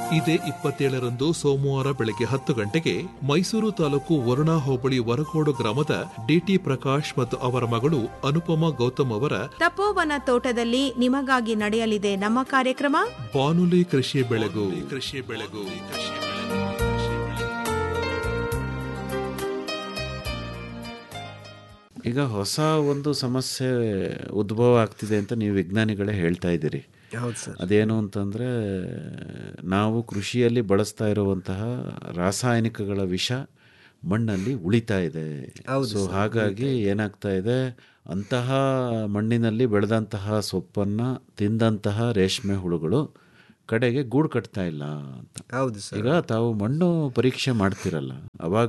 ಇದೇ ಇಪ್ಪತ್ತೇಳರಂದು ಸೋಮವಾರ ಬೆಳಗ್ಗೆ ಹತ್ತು ಗಂಟೆಗೆ ಮೈಸೂರು ತಾಲೂಕು ವರುಣಾ ಹೋಬಳಿ ವರಕೋಡು ಗ್ರಾಮದ ಡಿಟಿ ಪ್ರಕಾಶ್ ಮತ್ತು ಅವರ ಮಗಳು ಅನುಪಮಾ ಗೌತಮ್ ಅವರ ತಪೋವನ ತೋಟದಲ್ಲಿ ನಿಮಗಾಗಿ ನಡೆಯಲಿದೆ ನಮ್ಮ ಕಾರ್ಯಕ್ರಮ ಬಾನುಲಿ ಕೃಷಿ ಬೆಳೆಗು ಕೃಷಿ ಬೆಳೆಗು ಈಗ ಹೊಸ ಒಂದು ಸಮಸ್ಯೆ ಉದ್ಭವ ಆಗ್ತಿದೆ ಅಂತ ನೀವು ವಿಜ್ಞಾನಿಗಳೇ ಹೇಳ್ತಾ ಇದ್ದೀರಿ ಹೌದು ಸರ್ ಅದೇನು ಅಂತಂದರೆ ನಾವು ಕೃಷಿಯಲ್ಲಿ ಬಳಸ್ತಾ ಇರುವಂತಹ ರಾಸಾಯನಿಕಗಳ ವಿಷ ಮಣ್ಣಲ್ಲಿ ಉಳಿತಾ ಇದೆ ಸೊ ಹಾಗಾಗಿ ಏನಾಗ್ತಾ ಇದೆ ಅಂತಹ ಮಣ್ಣಿನಲ್ಲಿ ಬೆಳೆದಂತಹ ಸೊಪ್ಪನ್ನು ತಿಂದಂತಹ ರೇಷ್ಮೆ ಹುಳುಗಳು ಕಡೆಗೆ ಗೂಡು ಕಟ್ತಾ ಇಲ್ಲ ಅಂತ ಹೌದು ಸರ್ ಈಗ ತಾವು ಮಣ್ಣು ಪರೀಕ್ಷೆ ಮಾಡ್ತಿರಲ್ಲ ಅವಾಗ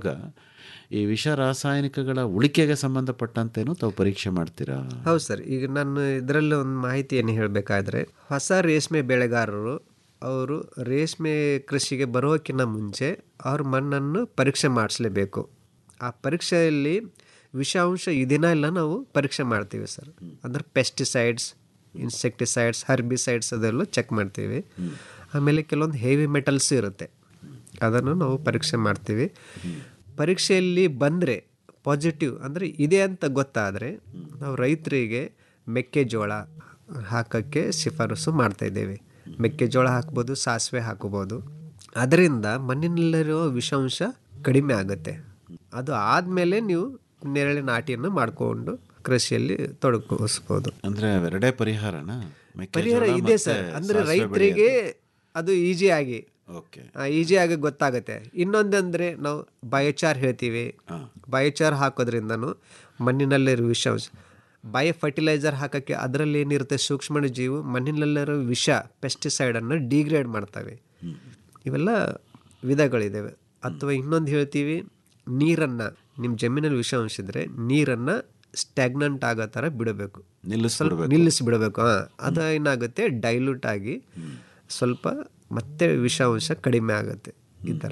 ಈ ವಿಷ ರಾಸಾಯನಿಕಗಳ ಉಳಿಕೆಗೆ ಸಂಬಂಧಪಟ್ಟಂತೇನು ತಾವು ಪರೀಕ್ಷೆ ಮಾಡ್ತೀರಾ ಹೌದು ಸರ್ ಈಗ ನಾನು ಇದರಲ್ಲಿ ಒಂದು ಮಾಹಿತಿಯನ್ನು ಹೇಳಬೇಕಾದ್ರೆ ಹೊಸ ರೇಷ್ಮೆ ಬೆಳೆಗಾರರು ಅವರು ರೇಷ್ಮೆ ಕೃಷಿಗೆ ಬರೋಕ್ಕಿಂತ ಮುಂಚೆ ಅವ್ರ ಮಣ್ಣನ್ನು ಪರೀಕ್ಷೆ ಮಾಡಿಸ್ಲೇಬೇಕು ಆ ಪರೀಕ್ಷೆಯಲ್ಲಿ ವಿಷಾಂಶ ಇದನ್ನ ಇಲ್ಲ ನಾವು ಪರೀಕ್ಷೆ ಮಾಡ್ತೀವಿ ಸರ್ ಅಂದ್ರೆ ಪೆಸ್ಟಿಸೈಡ್ಸ್ ಇನ್ಸೆಕ್ಟಿಸೈಡ್ಸ್ ಹರ್ಬಿಸೈಡ್ಸ್ ಅದೆಲ್ಲ ಚೆಕ್ ಮಾಡ್ತೀವಿ ಆಮೇಲೆ ಕೆಲವೊಂದು ಹೆವಿ ಮೆಟಲ್ಸ್ ಇರುತ್ತೆ ಅದನ್ನು ನಾವು ಪರೀಕ್ಷೆ ಮಾಡ್ತೀವಿ ಪರೀಕ್ಷೆಯಲ್ಲಿ ಬಂದರೆ ಪಾಸಿಟಿವ್ ಅಂದರೆ ಇದೆ ಅಂತ ಗೊತ್ತಾದರೆ ನಾವು ರೈತರಿಗೆ ಮೆಕ್ಕೆಜೋಳ ಹಾಕೋಕ್ಕೆ ಶಿಫಾರಸು ಮಾಡ್ತಾ ಇದ್ದೇವೆ ಮೆಕ್ಕೆಜೋಳ ಹಾಕ್ಬೋದು ಸಾಸಿವೆ ಹಾಕೋಬೋದು ಅದರಿಂದ ಮಣ್ಣಿನಲ್ಲಿರೋ ವಿಷಾಂಶ ಕಡಿಮೆ ಆಗುತ್ತೆ ಅದು ಆದಮೇಲೆ ನೀವು ನೆರಳೆ ನಾಟಿಯನ್ನು ಮಾಡಿಕೊಂಡು ಕೃಷಿಯಲ್ಲಿ ತೊಡಗಿಸ್ಬೋದು ಅಂದ್ರೆ ಅವೆರಡೇ ಪರಿಹಾರನ ಪರಿಹಾರ ಇದೆ ಸರ್ ಅಂದರೆ ರೈತರಿಗೆ ಅದು ಈಜಿ ಆಗಿ ಓಕೆ ಈಜಿ ಆಗಿ ಗೊತ್ತಾಗುತ್ತೆ ಇನ್ನೊಂದಂದ್ರೆ ನಾವು ಬಯೋಚಾರ್ ಹೇಳ್ತೀವಿ ಬಯೋಚಾರ್ ಹಾಕೋದ್ರಿಂದನೂ ಮಣ್ಣಿನಲ್ಲಿರೋ ವಿಷಾಂಶ ಬಯೋ ಫರ್ಟಿಲೈಸರ್ ಹಾಕೋಕ್ಕೆ ಅದರಲ್ಲಿ ಏನಿರುತ್ತೆ ಸೂಕ್ಷ್ಮ ಜೀವು ಮಣ್ಣಿನಲ್ಲಿರೋ ವಿಷ ಪೆಸ್ಟಿಸೈಡನ್ನು ಡಿಗ್ರೇಡ್ ಮಾಡ್ತವೆ ಇವೆಲ್ಲ ವಿಧಗಳಿದ್ದಾವೆ ಅಥವಾ ಇನ್ನೊಂದು ಹೇಳ್ತೀವಿ ನೀರನ್ನು ನಿಮ್ಮ ಜಮೀನಲ್ಲಿ ವಿಷಾಂಶ ಇದ್ದರೆ ನೀರನ್ನು ಸ್ಟ್ಯಾಗ್ನೆಂಟ್ ಆಗೋ ಥರ ಬಿಡಬೇಕು ಸ್ವಲ್ಪ ನಿಲ್ಲಿಸಿಬಿಡಬೇಕು ಹಾಂ ಅದು ಏನಾಗುತ್ತೆ ಡೈಲ್ಯೂಟ್ ಆಗಿ ಸ್ವಲ್ಪ ಮತ್ತೆ ವಿಷಾಂಶ ಕಡಿಮೆ ಆಗುತ್ತೆ ಈ ಥರ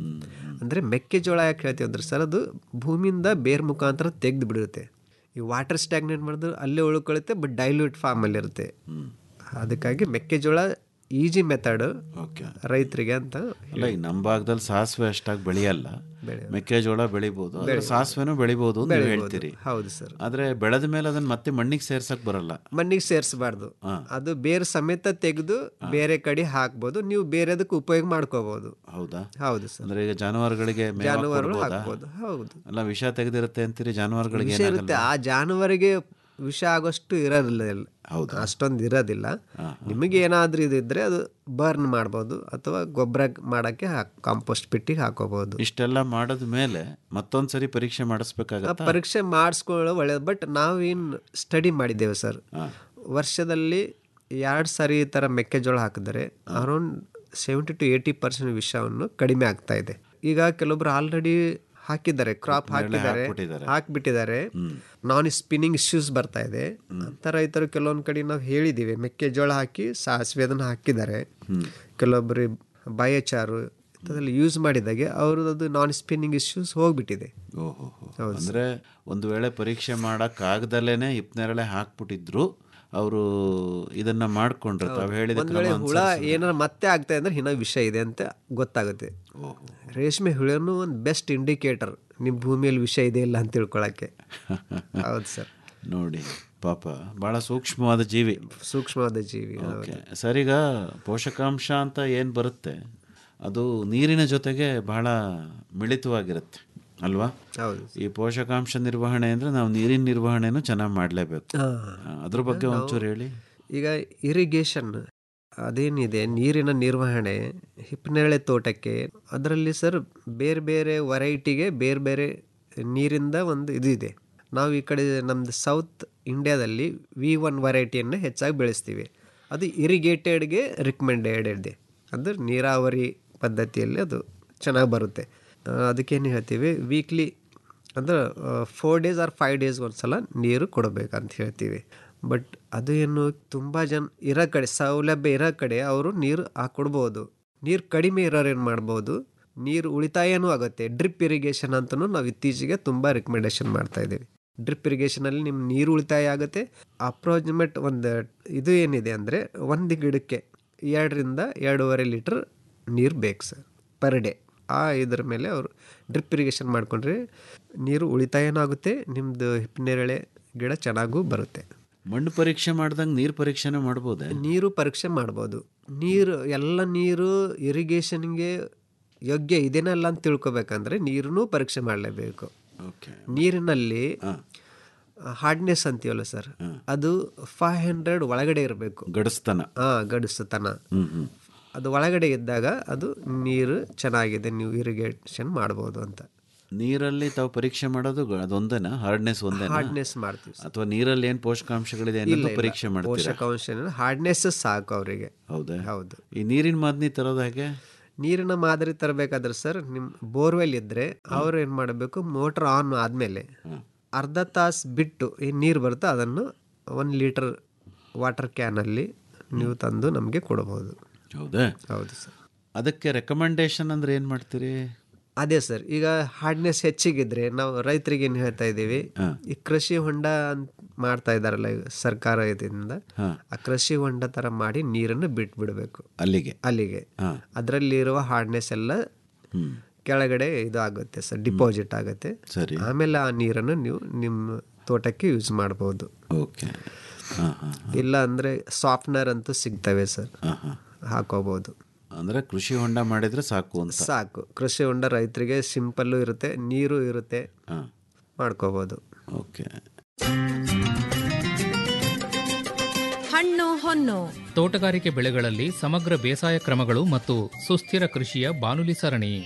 ಅಂದರೆ ಮೆಕ್ಕೆಜೋಳ ಯಾಕೆ ಹೇಳ್ತೀವಿ ಅಂದ್ರೆ ಸರ್ ಅದು ಭೂಮಿಯಿಂದ ಬೇರ್ ಮುಖಾಂತರ ತೆಗೆದು ಬಿಡುತ್ತೆ ಈ ವಾಟರ್ ಸ್ಟ್ಯಾಗ್ನೇಟ್ ಮಾಡಿದ್ರೆ ಅಲ್ಲೇ ಉಳ್ಕೊಳ್ಳುತ್ತೆ ಬಟ್ ಡೈಲ್ಯೂಟ್ ಫಾರ್ಮಲ್ಲಿ ಇರುತ್ತೆ ಅದಕ್ಕಾಗಿ ಮೆಕ್ಕೆಜೋಳ ಈಜಿ ಮೆಥಡ್ ಓಕೆ ರೈತರಿಗೆ ಅಂತ ಅಲ್ಲ ಈಗ ನಮ್ಮ ಭಾಗದಲ್ಲಿ ಸಾಸಿವೆ ಅಷ್ಟಾಗಿ ಬೆಳೆಯಲ್ಲ ಮೆಕ್ಕೆಜೋಳ ಬೆಳಿಬೋದು ಆದ್ರೆ ಸಾಸಿವೆನೂ ಬೆಳಿಬೋದು ಅಂತ ನೀವು ಹೇಳ್ತೀರಿ ಹೌದು ಸರ್ ಆದ್ರೆ ಬೆಳೆದ ಮೇಲೆ ಅದನ್ನ ಮತ್ತೆ ಮಣ್ಣಿಗೆ ಸೇರ್ಸಕ್ ಬರಲ್ಲ ಮಣ್ಣಿಗೆ ಸೇರಿಸಬಾರ್ದು ಅದು ಬೇರೆ ಸಮೇತ ತೆಗೆದು ಬೇರೆ ಕಡೆ ಹಾಕ್ಬೋದು ನೀವು ಬೇರೆದಕ್ಕೆ ಉಪಯೋಗ ಮಾಡ್ಕೋಬಹುದು ಹೌದಾ ಹೌದು ಸರ್ ಅಂದ್ರೆ ಈಗ ಜಾನುವಾರುಗಳಿಗೆ ಮೇವು ಜಾನುವಾರು ಕೊಡ್ಬೋದಾ? ಹಾಕ್ಬೋದು ಹೌದು ಅಲ್ಲ ವಿಷ ತೆಗೆದಿರುತ್ತೆ ಅಂತೀರಿ ಜಾನುವಾರುಗಳಿಗೆ ವಿಷ ಇರುತ್ತೆ ಆ ಜಾನುವಾರಿಗೆ ವಿಷ ಆಗೋಷ್ಟು ಇರೋದಿಲ್ಲ ಹೌದು ಅಷ್ಟೊಂದು ಇರೋದಿಲ್ಲ ನಿಮಗೆ ಏನಾದ್ರೂ ಇದಿದ್ರೆ ಅದು ಬರ್ನ್ ಮಾಡ್ಬೋದು ಅಥವಾ ಗೊಬ್ಬರ ಮಾಡಕ್ಕೆ ಕಾಂಪೋಸ್ಟ್ ಪಿಟ್ಟಿಗೆ ಹಾಕೋಬಹುದು ಇಷ್ಟೆಲ್ಲ ಮಾಡದ ಮೇಲೆ ಮತ್ತೊಂದ್ಸರಿ ಪರೀಕ್ಷೆ ಆ ಮಾಡಿಸ್ಬೇಕಾಗತ್ತಾ ಪರೀಕ್ಷೆ ಮಾಡಿಸ್ಕೊಳ್ಳೋ ಒಳ್ಳೇದು ಬಟ್ ನಾವೇನು ಸ್ಟಡಿ ಮಾಡಿದ್ದೇವೆ ಸರ್ ವರ್ಷದಲ್ಲಿ ಎರಡು ಸಾರಿ ಈ ಥರ ಮೆಕ್ಕೆಜೋಳ ಹಾಕಿದರೆ around seventy to eighty percent ವಿಷವನ್ನು ಕಡಿಮೆ ಆಗ್ತಾ ಇದೆ ಈಗ ಕೆಲವೊಬ್ರು ಆಲ್ರೆಡಿ ಹಾಕಿದ್ದಾರೆ ಕ್ರಾಪ್ ಹಾಕಿದ್ದಾರೆ ಹಾಕ್ಬಿಟ್ಟಿದ್ದಾರೆ. ಹಾಕ್ಬಿಟ್ಟಿದ್ದಾರೆ ನಾನ್ ಸ್ಪಿನ್ನಿಂಗ್ ಇಶ್ಯೂಸ್ ಬರ್ತಾ ಇದೆ ಅಂತ ರೈತರು ಕೆಲವೊಂದು ಕಡೆ ನಾವು ಹೇಳಿದ್ದೀವಿ ಮೆಕ್ಕೆಜೋಳ ಹಾಕಿ ಸಾಸಿವೆ ಅದನ್ನು ಹಾಕಿದ್ದಾರೆ ಕೆಲವೊಬ್ಬರು ಬಯಚಾರು ಇಂಥದ್ದೆಲ್ಲ ಯೂಸ್ ಮಾಡಿದಾಗೆ ಅವ್ರದ್ದು ನಾನ್ ಸ್ಪಿನ್ನಿಂಗ್ ಇಶ್ಯೂಸ್ ಹೋಗ್ಬಿಟ್ಟಿದೆ ಓಹೋ ಅಂದ್ರೆ ಒಂದು ವೇಳೆ ಪರೀಕ್ಷೆ ಮಾಡಕ್ ಆಗದಲ್ಲೇನೆ ಹಿಪ್ನೆರಳೆ ಹಾಕ್ಬಿಟ್ಟಿದ್ರು ಅವರು ಇದನ್ನ ಮಾಡ್ಕೊಂಡ್ರೆ ತಾವು ಹೇಳಿದ ಒಂದ್ ಕ್ರಮ ವೇಳೆ ಹುಳ ಅನುಸರಿಸಿದ್ರೆ. ಏನಾರ ಮತ್ತೆ ಆಗ್ತಾ ಅಂದ್ರೆ ಇನ್ನೂ ವಿಷ ಇದೆ ಅಂತ ಗೊತ್ತಾಗುತ್ತೆ ರೇಷ್ಮೆ ಹುಳನು ಒಂದು ಬೆಸ್ಟ್ ಇಂಡಿಕೇಟರ್ ನಿಮ್ಮ ಭೂಮಿಯಲ್ಲಿ ವಿಷ ಇದೆ ಇಲ್ಲ ಅಂತ ತಿಳ್ಕೊಳಕ್ಕೆ ಹೌದು ಸರ್ ನೋಡಿ ಪಾಪ ಬಹಳ ಸೂಕ್ಷ್ಮವಾದ ಜೀವಿ ಸೂಕ್ಷ್ಮವಾದ ಜೀವಿ ಓಕೆ ಸರಿಗ ಪೋಷಕಾಂಶ ಅಂತ ಏನು ಬರುತ್ತೆ ಅದು ನೀರಿನ ಜೊತೆಗೆ ಬಹಳ ಮಿಳಿತವಾಗಿರುತ್ತೆ ಅಲ್ವಾ ಹೌದು ಈ ಪೋಷಕಾಂಶ ನಿರ್ವಹಣೆ ಅಂದರೆ ನಾವು ನೀರಿನ ನಿರ್ವಹಣೆನೂ ಚೆನ್ನಾಗಿ ಮಾಡಲೇಬೇಕು ಅದ್ರ ಬಗ್ಗೆ ಒಂಚೂರು ಹೇಳಿ ಈಗ ಇರಿಗೇಷನ್ ಅದೇನಿದೆ ನೀರಿನ ನಿರ್ವಹಣೆ ಹಿಪ್ಪನೇರಳೆ ತೋಟಕ್ಕೆ ಅದರಲ್ಲಿ ಸರ್ ಬೇರೆ ಬೇರೆ ವೆರೈಟಿಗೆ ಬೇರೆ ಬೇರೆ ನೀರಿಂದ ಒಂದು ಇದು ಇದೆ ನಾವು ಈ ಕಡೆ ನಮ್ಮದು ಸೌತ್ ಇಂಡಿಯಾದಲ್ಲಿ ವಿ ಒನ್ ವೆರೈಟಿಯನ್ನು ಹೆಚ್ಚಾಗಿ ಬೆಳೆಸ್ತೀವಿ ಅದು ಇರಿಗೇಟೆಡ್ಗೆ ರಿಕಮೆಂಡೆಡ್ ಇದೆ ಅಂದ್ರೆ ನೀರಾವರಿ ಪದ್ಧತಿಯಲ್ಲಿ ಅದು ಚೆನ್ನಾಗಿ ಬರುತ್ತೆ ಆ, ಅದಕ್ಕೇನು ಹೇಳ್ತೀವಿ ವೀಕ್ಲಿ ಅಂದ್ರೆ four days or five days ಒಂದ್ಸಲ ನೀರು ಕೊಡಬೇಕಂತ ಹೇಳ್ತೀವಿ ಬಟ್ ಅದು ಏನು ತುಂಬ ಜನ ಇರೋ ಕಡೆ ಸೌಲಭ್ಯ ಇರೋ ಕಡೆ ಅವರು ನೀರು ಹಾಕೊಡ್ಬೋದು ನೀರು ಕಡಿಮೆ ಇರೋರು ಏನು ಮಾಡ್ಬೋದು ನೀರು ಉಳಿತಾಯನೂ ಆಗುತ್ತೆ ಡ್ರಿಪ್ ಇರಿಗೇಷನ್ ಅಂತಲೂ ನಾವು ಇತ್ತೀಚೆಗೆ ತುಂಬ ರಿಕಮೆಂಡೇಶನ್ ಮಾಡ್ತಾ ಇದ್ದೀವಿ ಡ್ರಿಪ್ ಇರಿಗೇಷನಲ್ಲಿ ನಿಮ್ಮ ನೀರು ಉಳಿತಾಯ ಆಗುತ್ತೆ ಅಪ್ರಾಕ್ಸಿಮೇಟ್ ಒಂದು ಇದು ಏನಿದೆ ಅಂದರೆ ಒಂದು ಗಿಡಕ್ಕೆ ಎರಡರಿಂದ ಎರಡೂವರೆ ಲೀಟ್ರ್ ನೀರು ಬೇಕು ಸರ್ ಪರ್ ಡೇ ಆ ಇದ್ರ ಮೇಲೆ ಅವರು ಡ್ರಿಪ್ ಇರಿಗೇಷನ್ ಮಾಡಿಕೊಂಡ್ರೆ ನೀರು ಉಳಿತಾಯನೂ ಆಗುತ್ತೆ ನಿಮ್ಮದು ಹಿಪ್ಪನೇರಳೆ ಗಿಡ ಚೆನ್ನಾಗೂ ಬರುತ್ತೆ ಮಣ್ಣು ಪರೀಕ್ಷೆ ಮಾಡ್ದಂಗೆ ನೀರು ಪರೀಕ್ಷೆನೇ ಮಾಡ್ಬೋದೇ ನೀರು ಪರೀಕ್ಷೆ ಮಾಡ್ಬೋದು ನೀರು ಎಲ್ಲ ನೀರು ಇರಿಗೇಷನ್ಗೆ ಯೋಗ್ಯ ಇದೇನಲ್ಲ ಅಂತ ತಿಳ್ಕೊಬೇಕಂದ್ರೆ ನೀರನ್ನೂ ಪರೀಕ್ಷೆ ಮಾಡಲೇಬೇಕು ಓಕೆ ನೀರಿನಲ್ಲಿ ಹಾರ್ಡ್ನೆಸ್ ಅಂತೀವಲ್ಲ ಸರ್ ಅದು ಫೈವ್ ಹಂಡ್ರೆಡ್ ಒಳಗಡೆ ಇರಬೇಕು ಗಡಸ್ತನ ಹಾಂ ಗಡಿಸ್ತತನ ಅದು ಒಳಗಡೆ ಇದ್ದಾಗ ಅದು ನೀರು ಚೆನ್ನಾಗಿದೆ ನೀವು ಇರಿಗೇಷನ್ ಮಾಡ್ಬೋದು ಅಂತ ನೀರಲ್ಲಿ ತಾವು ಪರೀಕ್ಷೆ ಮಾಡೋದು ಗ- ಅದೊಂದೇನಾ ಹಾರ್ಡ್ನೆಸ್ ಒಂದೇನಾ ಹಾರ್ಡ್ನೆಸ್ ಮಾಡ್ತೀವಿ ಸರ್. ಅಥವಾ ನೀರಲ್ಲಿ ಏನು ಪೋಷಕಾಂಶಗಳಿದೆ ಅನ್ನೋದು ಪರೀಕ್ಷೆ ಮಾಡ್ತೀರಾ ಪೋಷಕಾಂಶ ಹಾರ್ಡ್ನೆಸ್ ಸಾಕು ಅವರಿಗೆ ಹೌದಾ ಹೌದು ಈ ನೀರಿನ ಮಾದನಿ ತರೋದು ಹಾಗೆ ನೀರಿನ ಮಾದರಿ ತರಬೇಕಾದ್ರೆ ಸರ್ ನಿಮ್ಮ ಬೋರ್ವೆಲ್ ಇದ್ದರೆ ಅವ್ರು ಏನು ಮಾಡಬೇಕು ಮೋಟ್ರ್ ಆನ್ ಆದಮೇಲೆ ಅರ್ಧ ತಾಸು ಬಿಟ್ಟು ಏನು ನೀರು ಬರುತ್ತೋ ಅದನ್ನು ಒಂದು ಲೀಟರ್ ವಾಟರ್ ಕ್ಯಾನಲ್ಲಿ ನೀವು ತಂದು ನಮಗೆ ಕೊಡಬಹುದು ಹೌದಾ ಹೌದು ಸರ್ ಅದಕ್ಕೆ ರೆಕಮೆಂಡೇಶನ್ ಅಂದ್ರೆ ಏನು ಮಾಡ್ತೀರಿ ಅದೇ ಸರ್ ಈಗ ಹಾರ್ಡ್ನೆಸ್ ಹೆಚ್ಚಿಗಿದ್ರೆ ನಾವು ರೈತರಿಗೆ ಏನು ಹೇಳ್ತಾ ಇದ್ದೀವಿ ಈ ಕೃಷಿ ಹೊಂಡ ಅಂತ ಮಾಡ್ತಾ ಇದ್ದಾರಲ್ಲ ಈಗ ಸರ್ಕಾರ ಇದರಿಂದ ಆ ಕೃಷಿ ಹೊಂಡ ಥರ ಮಾಡಿ ನೀರನ್ನು ಬಿಟ್ಬಿಡಬೇಕು ಅಲ್ಲಿಗೆ ಅಲ್ಲಿಗೆ ಹಾ. ಅದರಲ್ಲಿರುವ ಹಾರ್ಡ್ನೆಸ್ ಎಲ್ಲ ಹ್ಮ್. ಕೆಳಗಡೆ ಇದು ಆಗುತ್ತೆ ಸರ್ ಡಿಪಾಸಿಟ್ ಆಗುತ್ತೆ ಸರಿ ಆಮೇಲೆ ಆ ನೀರನ್ನು ನೀವು ನಿಮ್ಮ ತೋಟಕ್ಕೆ ಯೂಸ್ ಮಾಡ್ಬೋದು ಓಕೆ ಹಾಂ ಹಾಂ ಇಲ್ಲ ಅಂದರೆ ಸಾಫ್ಟ್ನರ್ ಅಂತೂ ಸಿಗ್ತವೆ ಸರ್ ಹಾಂ ಹಾಂ ಹಾಕೋಬಹುದು ಅಂದರೆ ಕೃಷಿ ಹೊಂಡ ಮಾಡಿದರೆ ಸಾಕು ಅಂತ ಸಾಕು ಕೃಷಿ ಹೊಂಡ ರೈತರಿಗೆ ಸಿಂಪಲ್ಲು ಇರುತ್ತೆ ನೀರು ಇರುತ್ತೆ ಹಾಂ ಮಾಡ್ಕೋಬೋದು ಓಕೆ ಹಣ್ಣು ಹೊನ್ನು ತೋಟಗಾರಿಕೆ ಬೆಳೆಗಳಲ್ಲಿ ಸಮಗ್ರ ಬೇಸಾಯ ಕ್ರಮಗಳು ಮತ್ತು ಸುಸ್ಥಿರ ಕೃಷಿಯ ಬಾನುಲಿ ಸರಣಿ